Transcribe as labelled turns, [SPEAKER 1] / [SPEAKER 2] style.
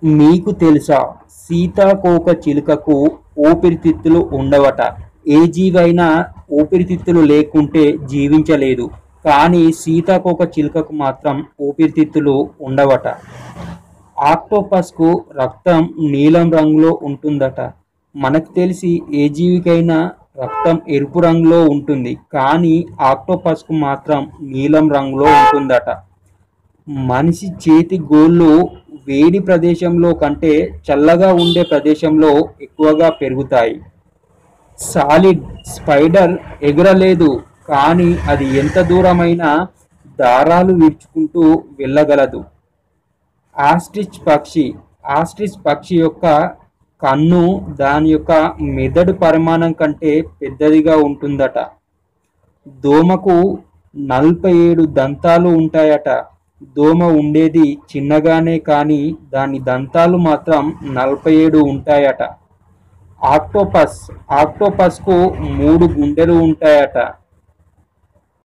[SPEAKER 1] మీకు తెలుసా సీతాకోక చిలుకకు ఊపిరితిత్తులు ఉండవట ఏ జీవైనా ఊపిరితిత్తులు లేకుంటే జీవించలేదు కానీ సీతాకోక చిలుకకు మాత్రం ఊపిరితిత్తులు ఉండవట ఆక్టోపస్కు రక్తం నీలం రంగులో ఉంటుందట మనకు తెలిసి ఏ జీవికైనా రక్తం ఎరుపు రంగులో ఉంటుంది కానీ ఆక్టోపస్కు మాత్రం నీలం రంగులో ఉంటుందట మనిషి చేతి గోళ్ళు వేడి ప్రదేశంలో కంటే చల్లగా ఉండే ప్రదేశంలో ఎక్కువగా పెరుగుతాయి సాలిడ్ స్పైడర్ ఎగరలేదు కానీ అది ఎంత దూరమైనా దారాలు విరుచుకుంటూ వెళ్ళగలదు ఆస్ట్రిచ్ పక్షి ఆస్ట్రిచ్ పక్షి యొక్క కన్ను దాని యొక్క మెదడు పరిమాణం కంటే పెద్దదిగా ఉంటుందట దోమకు నలభై ఏడు దంతాలు ఉంటాయట దోమ ఉండేది చిన్నగానే కానీ దాని దంతాలు మాత్రం నలభై ఏడు ఉంటాయట ఆక్టోపస్ ఆక్టోపస్కు మూడు గుండెలు ఉంటాయట